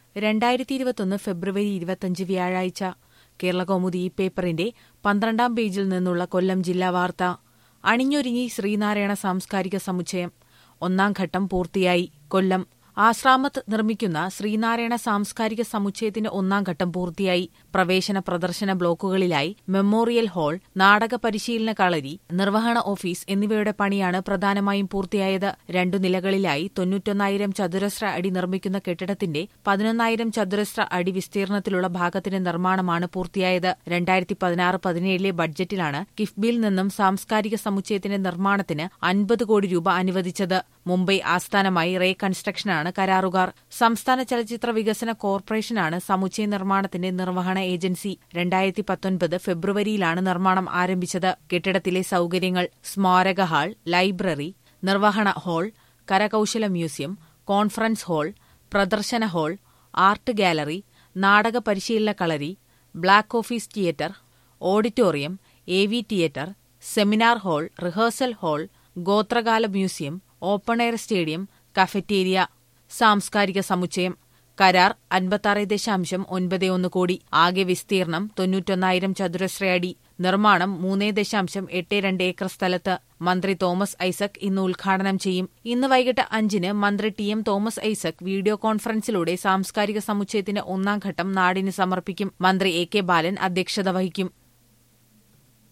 രണ്ടായിരത്തി ഇരുപത്തൊന്ന് ഫെബ്രുവരി ഇരുപത്തഞ്ച് വ്യാഴാഴ്ച കേരളകൗമുദി ഈ പേപ്പറിന്റെ പന്ത്രണ്ടാം പേജിൽ നിന്നുള്ള കൊല്ലം ജില്ലാ വാർത്ത അണിഞ്ഞൊരുങ്ങി ശ്രീനാരായണ സാംസ്കാരിക സമുച്ചയം ഒന്നാം ഘട്ടം പൂർത്തിയായി കൊല്ലം ആശ്രാമത്ത് നിർമ്മിക്കുന്ന ശ്രീനാരായണ സാംസ്കാരിക സമുച്ചയത്തിന്റെ ഒന്നാം ഘട്ടം പൂർത്തിയായി പ്രവേശന പ്രദർശന ബ്ലോക്കുകളിലായി മെമ്മോറിയൽ ഹാൾ നാടക പരിശീലന കളരി നിർവഹണ ഓഫീസ് എന്നിവയുടെ പണിയാണ് പ്രധാനമായും പൂർത്തിയായത് രണ്ടു നിലകളിലായി തൊണ്ണൂറ്റൊന്നായിരം ചതുരശ്ര അടി നിർമ്മിക്കുന്ന കെട്ടിടത്തിന്റെ പതിനൊന്നായിരം ചതുരശ്ര അടി വിസ്തീർണത്തിലുള്ള ഭാഗത്തിന്റെ നിർമ്മാണമാണ് പൂർത്തിയായത് രണ്ടായിരത്തി പതിനാറ് പതിനേഴിലെ ബഡ്ജറ്റിലാണ് കിഫ്ബിയിൽ നിന്നും സാംസ്കാരിക സമുച്ചയത്തിന്റെ നിർമ്മാണത്തിന് അൻപത് കോടി രൂപ അനുവദിച്ചത് മുംബൈ ആസ്ഥാനമായി റേ കൺസ്ട്രക്ഷനാണ് കരാറുകാർ സംസ്ഥാന ചലച്ചിത്ര വികസന കോർപ്പറേഷനാണ് സമുച്ചയ നിർമ്മാണത്തിന്റെ നിർവഹണ ഏജൻസി രണ്ടായിരത്തി പത്തൊൻപത് ഫെബ്രുവരിയിലാണ് നിർമ്മാണം ആരംഭിച്ചത് കെട്ടിടത്തിലെ സൌകര്യങ്ങൾ സ്മാരക ഹാൾ ലൈബ്രറി നിർവഹണ ഹാൾ കരകൌശല മ്യൂസിയം കോൺഫറൻസ് ഹാൾ പ്രദർശന ഹാൾ ആർട്ട് ഗാലറി നാടക പരിശീലന കളരി black office theatre auditorium A V theatre seminar hall rehearsal hall ഗോത്രകാല museum open air stadium cafeteria സാംസ്കാരിക സമുച്ചയം കരാർ അൻപത്താറ് ദശാംശം ഒൻപത് ഒന്ന് കോടി ആകെ വിസ്തീർണം തൊണ്ണൂറ്റൊന്നായിരം ചതുരശ്രയടി നിർമ്മാണം മൂന്ന് ദശാംശം എട്ട് രണ്ട് ഏക്കർ സ്ഥലത്ത് മന്ത്രി തോമസ് ഐസക് ഇന്ന് ഉദ്ഘാടനം ചെയ്യും ഇന്ന് വൈകിട്ട് അഞ്ചിന് മന്ത്രി T M Thomas Isaac video കോൺഫറൻസിലൂടെ സാംസ്കാരിക സമുച്ചയത്തിന്റെ ഒന്നാം ഘട്ടം നാടിന് സമർപ്പിക്കും മന്ത്രി എ കെ ബാലൻ അധ്യക്ഷത വഹിക്കും